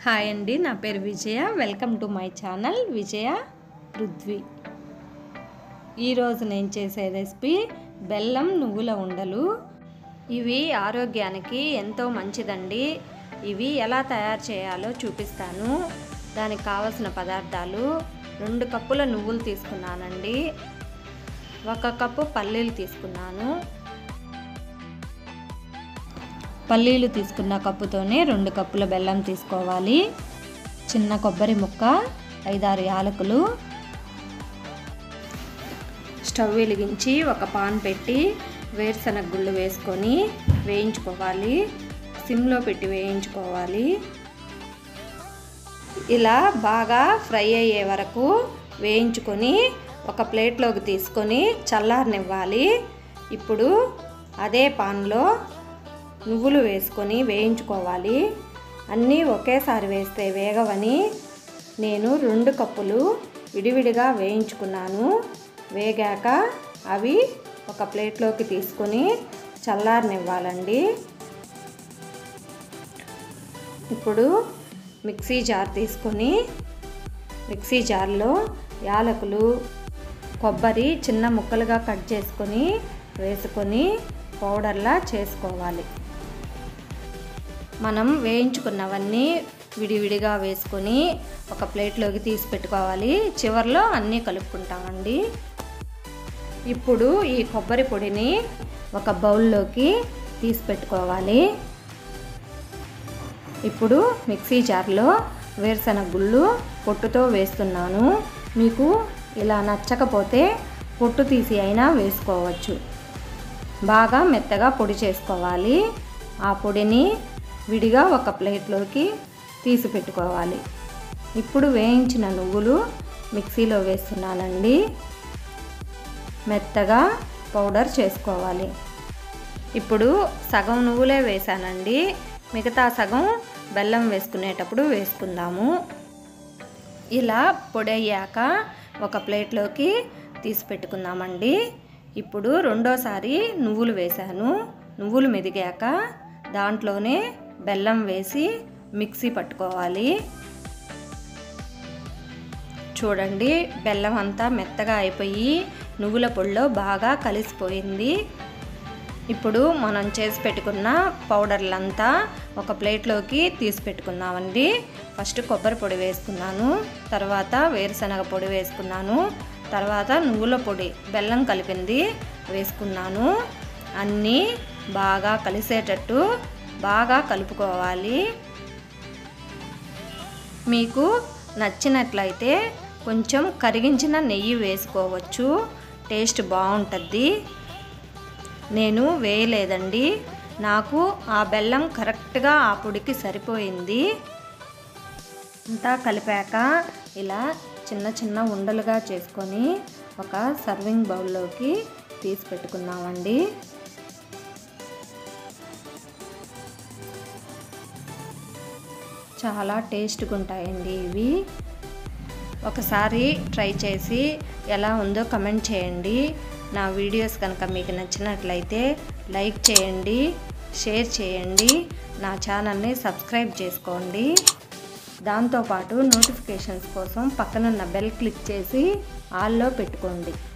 hi అండి నా పేరు Vijaya welcome to my channel Vijaya Prithvi ఈరోజు నేను చేసే రెసిపీ బెల్లం నువ్వుల ఉండలు ఇవి ఆరోగ్యానికి ఎంతో మంచిదండి ఇవి ఎలా తయారు చేయాలో చూపిస్తాను దానికి కావలసిన పదార్థాలు రెండు కప్పుల నువ్వులు తీసుకున్నానండి ఒక కప్పు పల్లీలు తీసుకున్నాను పల్లీలు తీసుకున్న కప్పుతోనే రెండు కప్పుల బెల్లం తీసుకోవాలి చిన్న కొబ్బరి ముక్క ఐదారు యాలకులు స్టవ్ వెలిగించి ఒక పాన్ పెట్టి వేరుశనగ గుళ్ళు వేసుకొని వేయించుకోవాలి సిమ్లో పెట్టి వేయించుకోవాలి ఇలా బాగా ఫ్రై అయ్యే వరకు వేయించుకొని ఒక ప్లేట్లోకి తీసుకొని చల్లారనివ్వాలి ఇప్పుడు అదే పాన్లో నువ్వులు వేసుకొని వేయించుకోవాలి అన్నీ ఒకేసారి వేస్తే వేగవని నేను రెండు కప్పులు విడివిడిగా వేయించుకున్నాను వేగాక అవి ఒక ప్లేట్లోకి తీసుకొని చల్లారనివ్వాలండి ఇప్పుడు మిక్సీ జార్ తీసుకొని మిక్సీ జార్లో యాలకులు కొబ్బరి చిన్న ముక్కలుగా కట్ చేసుకొని వేసుకొని పౌడర్లా చేసుకోవాలి మనం వేయించుకున్నవన్నీ విడివిడిగా వేసుకొని ఒక ప్లేట్లోకి తీసి పెట్టుకోవాలి చివరిలో అన్నీ కలుపుకుంటామండి ఇప్పుడు ఈ కొబ్బరి పొడిని ఒక బౌల్లోకి తీసి పెట్టుకోవాలి ఇప్పుడు మిక్సీ జార్లో వేరుశనగ గుళ్ళు పొట్టుతో వేస్తున్నాను మీకు ఇలా నచ్చకపోతే పొట్టు తీసి అయినా వేసుకోవచ్చు బాగా మెత్తగా పొడి చేసుకోవాలి ఆ పొడిని విడిగా ఒక ప్లేట్లోకి తీసి పెట్టుకోవాలి ఇప్పుడు వేయించిన నువ్వులు మిక్సీలో వేస్తున్నానండి మెత్తగా పౌడర్ చేసుకోవాలి ఇప్పుడు సగం నువ్వులే వేసానండి మిగతా సగం బెల్లం వేసుకునేటప్పుడు వేసుకుందాము ఇలా పొడి అయ్యాక ఒక ప్లేట్లోకి తీసి పెట్టుకుందామండి ఇప్పుడు రెండోసారి నువ్వులు వేశాను నువ్వులు మెదిగాక దాంట్లోనే బెల్లం వేసి మిక్సీ పట్టుకోవాలి చూడండి బెల్లం అంతా మెత్తగా అయిపోయి నువ్వుల పొడిలో బాగా కలిసిపోయింది ఇప్పుడు మనం చేసి పెట్టుకున్న పౌడర్లంతా ఒక ప్లేట్లోకి తీసి పెట్టుకుందామండి ఫస్ట్ కొబ్బరి పొడి వేసుకున్నాను తర్వాత వేరుశనగ పొడి వేసుకున్నాను తర్వాత నువ్వుల పొడి బెల్లం కలిపింది వేసుకున్నాను అన్నీ బాగా కలిసేటట్టు బాగా కలుపుకోవాలి మీకు నచ్చినట్లయితే కొంచెం కరిగించిన నెయ్యి వేసుకోవచ్చు టేస్ట్ బాగుంటుంది నేను వేయలేదండి నాకు ఆ బెల్లం కరెక్ట్గా ఆ పొడికి సరిపోయింది అంతా కలిపాక ఇలా చిన్న చిన్న ఉండలుగా చేసుకొని ఒక సర్వింగ్ బౌల్లోకి తీసి పెట్టుకున్నామండి చాలా టేస్ట్గా ఉంటాయండి ఇవి ఒకసారి ట్రై చేసి ఎలా ఉందో కమెంట్ చేయండి నా వీడియోస్ కనుక మీకు నచ్చినట్లయితే లైక్ చేయండి షేర్ చేయండి నా ఛానల్ని సబ్స్క్రైబ్ చేసుకోండి దాంతోపాటు నోటిఫికేషన్స్ కోసం పక్కనున్న బెల్ క్లిక్ చేసి ఆల్లో పెట్టుకోండి